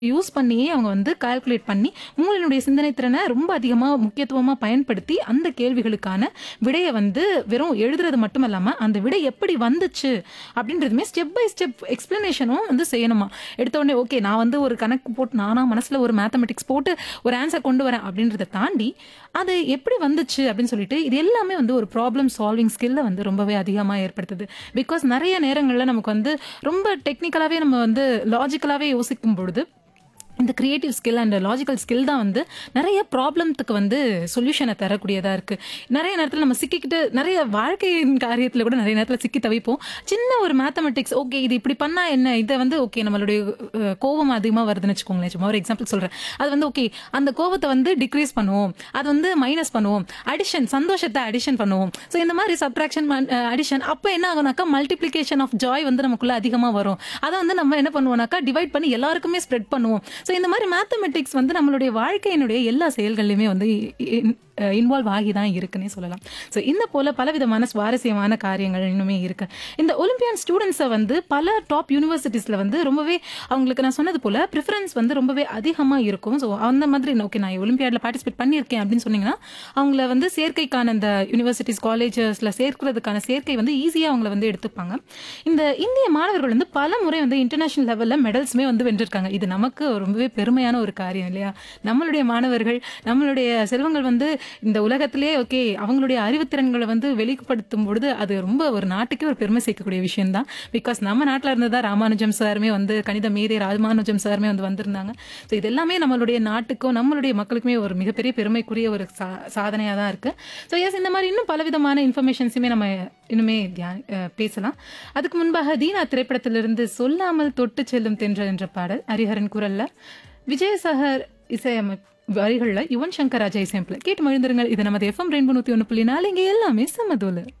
use பண்ணியே அவங்க வந்து கால்குலேட் பண்ணி மூளையினுடைய சிந்தனை திறனை ரொம்ப அதிகமாக முக்கியத்துவமாக பயன்படுத்தி அந்த கேள்விகளுக்கான விடையை வந்து வெறும் எழுதுறது மட்டும் இல்லாமல் அந்த விடை எப்படி வந்துச்சு அப்படின்றதுமே ஸ்டெப் பை ஸ்டெப் எக்ஸ்பிளனேஷனும் வந்து செய்யணுமா எடுத்த உடனே ஓகே நான் வந்து ஒரு கணக்கு போட்டு நானா மனசில் ஒரு மேத்தமெட்டிக்ஸ் போட்டு ஒரு ஆன்சர் கொண்டு வரேன் அப்படின்றத தாண்டி அது எப்படி வந்துச்சு அப்படின்னு சொல்லிட்டு இது எல்லாமே வந்து ஒரு ப்ராப்ளம் சால்விங் ஸ்கில்லை வந்து ரொம்பவே அதிகமாக ஏற்படுத்துது பிகாஸ் நிறைய நேரங்களில் நமக்கு வந்து ரொம்ப டெக்னிக்கலாகவே நம்ம வந்து லாஜிக்கலாகவே யோசிக்கும் பொழுது இந்த creative skill and logical skill தான் வந்து நிறைய ப்ராப்ளம்த்துக்கு வந்து சொல்யூஷனை தரக்கூடியதாக இருக்குது நிறைய நேரத்தில் நம்ம சிக்கிக்கிட்டு நிறைய வாழ்க்கையின் காரியத்தில் கூட நிறைய நேரத்தில் சிக்கி தவிப்போம் சின்ன ஒரு மேத்தமெட்டிக்ஸ் ஓகே இது இப்படி பண்ணால் என்ன இதை வந்து ஓகே நம்மளுடைய அஹ், கோபம் அதிகமாக வருதுன்னு வச்சுக்கோங்களேன் சும்மா ஒரு எக்ஸாம்பிள் சொல்கிறேன் அது வந்து ஓகே அந்த கோபத்தை வந்து டிக்ரீஸ் பண்ணுவோம் அது வந்து மைனஸ் பண்ணுவோம் அடிஷன் சந்தோஷத்தை அடிஷன் பண்ணுவோம் ஸோ இந்த மாதிரி சப்ட்ராக்ஷன் அடிஷன் அப்போ என்ன ஆகும்னாக்கா மல்டிப்ளிகேஷன் ஆஃப் ஜாய் வந்து நமக்குள்ள அதிகமாக வரும் அதை வந்து நம்ம என்ன பண்ணுவோம்னாக்கா டிவைட் பண்ணி எல்லாருக்குமே ஸ்ப்ரெட் பண்ணுவோம் ஸோ இந்த மாதிரி மேத்தமெட்டிக்ஸ் வந்து நம்மளுடைய வாழ்க்கையினுடைய எல்லா செயல்கள்லையுமே வந்து இன்வால்வ் ஆகி தான் இருக்குன்னே சொல்லலாம் ஸோ இந்த போல பலவிதமான சுவாரஸ்யமான காரியங்கள் இன்னுமே இருக்கு இந்த ஒலிம்பியான் ஸ்டூடெண்ட்ஸை வந்து பல டாப் யூனிவர்சிட்டிஸில் வந்து ரொம்பவே அவங்களுக்கு நான் சொன்னது போல ப்ரிஃபரன்ஸ் வந்து ரொம்பவே அதிகமாக இருக்கும் ஸோ அந்த மாதிரி ஓகே நான் ஒலிம்பியாடில் பார்ட்டிசிபேட் பண்ணியிருக்கேன் அப்படின்னு சொன்னீங்கன்னா அவங்கள வந்து சேர்க்கைக்கான இந்த யூனிவர்சிட்டிஸ் காலேஜஸில் சேர்க்கிறதுக்கான சேர்க்கை வந்து ஈஸியாக அவங்கள வந்து எடுத்துப்பாங்க இந்த இந்திய மாணவர்கள் வந்து பல முறை வந்து இன்டர்நேஷனல் லெவலில் மெடல்ஸுமே வந்து வென்றிருக்காங்க இது நமக்கு ரொம்பவே பெருமையான ஒரு காரியம் இல்லையா நம்மளுடைய மாணவர்கள் நம்மளுடைய செல்வங்கள் வந்து இந்த உலகத்திலே ஓகே அவங்களுடைய அறிவுத்திறன்களை வந்து வெளிப்படுத்தும் பொழுது அது ரொம்ப ஒரு நாட்டுக்கே ஒரு பெருமை சேர்க்கக்கூடிய விஷயம் தான் பிகாஸ் நம்ம நாட்டில் இருந்து தான் ராமானுஜம் சாருமே வந்து கணித மேதை ராமானுஜம் சாருமே வந்து வந்திருந்தாங்க ஸோ இது எல்லாமே நம்மளுடைய நாட்டுக்கும் நம்மளுடைய மக்களுக்குமே ஒரு மிகப்பெரிய பெருமைக்குரிய ஒரு சா சாதனையாக தான் இருக்குது ஸோ எஸ் இந்த மாதிரி இன்னும் பலவிதமான இன்ஃபர்மேஷன்ஸுமே நம்ம இன்னுமே தியா- அஹ் பேசலாம் அதுக்கு முன்பாக தீனா திரைப்படத்திலிருந்து சொல்லாமல் தொட்டு செல்லும் தென்றல் என்ற பாடல் ஹரிஹரன் குரல்ல விஜயசஹர் இசையமை வரிகளில் யுவன் சங்கர் ராஜா இசையமைப்பில் கேட்டு மழுந்திருங்கள் இது நமது எஃப்எம் ரெயின்போ நூற்றி ஒன்று புள்ளி நாலு இங்கே எல்லாமே சமதோலு